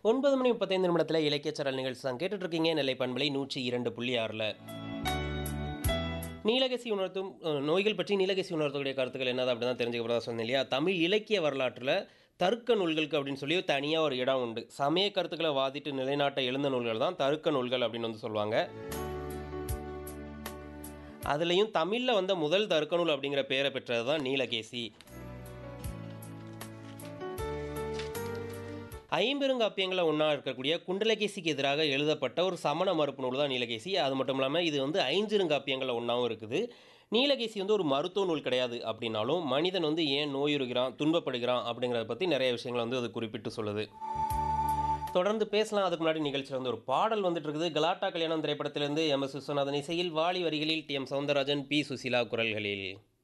ஒன்பது மணி முப்பத்தைந்து நிமிடத்தில் இலக்கிய சரல் நிகழ்ச்சி தான் கேட்டுட்டு இருக்கீங்க நெல்லை பண்பலை நூற்றி இரண்டு புள்ளி ஆறில் நீலகசி உணர்த்தும் அஹ், நோய்கள் பற்றி நீலகசி உணர்த்தக்கூடிய கருத்துக்கள் என்னது அப்படி தான் தெரிஞ்சுக்கிறதா சொன்னேன் இல்லையா தமிழ் இலக்கிய வரலாற்றில் தருக்க நூல்களுக்கு அப்படின்னு சொல்லி தனியாக ஒரு இடம் உண்டு சமய கருத்துக்களை வாதிட்டு நிலைநாட்ட எழுந்த நூல்கள் தான் தருக்க நூல்கள் அப்படின்னு வந்து சொல்லுவாங்க அதுலேயும் தமிழில் வந்த முதல் தருக்க நூல் அப்படிங்கிற பேரை பெற்றது தான் நீலகேசி ஐம்பெருங்காப்பியங்களில் ஒன்றா இருக்கக்கூடிய குண்டலகேசிக்கு எதிராக எழுதப்பட்ட ஒரு சமண மறுப்பு நூல் தான் நீலகேசி அது மட்டும் இல்லாமல் இது வந்து ஐஞ்சிருங்காப்பியங்களில் ஒன்றாவும் இருக்குது நீலகேசி வந்து ஒரு மருத்துவ நூல் கிடையாது அப்படின்னாலும் மனிதன் வந்து ஏன் நோயுறுகிறான் துன்பப்படுகிறான் அப்படிங்கிறத பற்றி நிறைய விஷயங்களை வந்து அது குறிப்பிட்டு சொல்லுது தொடர்ந்து பேசலாம் அதுக்கு முன்னாடி நிகழ்ச்சியில் வந்து ஒரு பாடல் வந்துட்டு இருக்குது கலாட்டா கல்யாணம் திரைப்படத்திலிருந்து எம் எஸ் விஸ்வநாதன் இசையில் வாலி வரிகளில் T M Soundararajan P Susheela குரல்களில்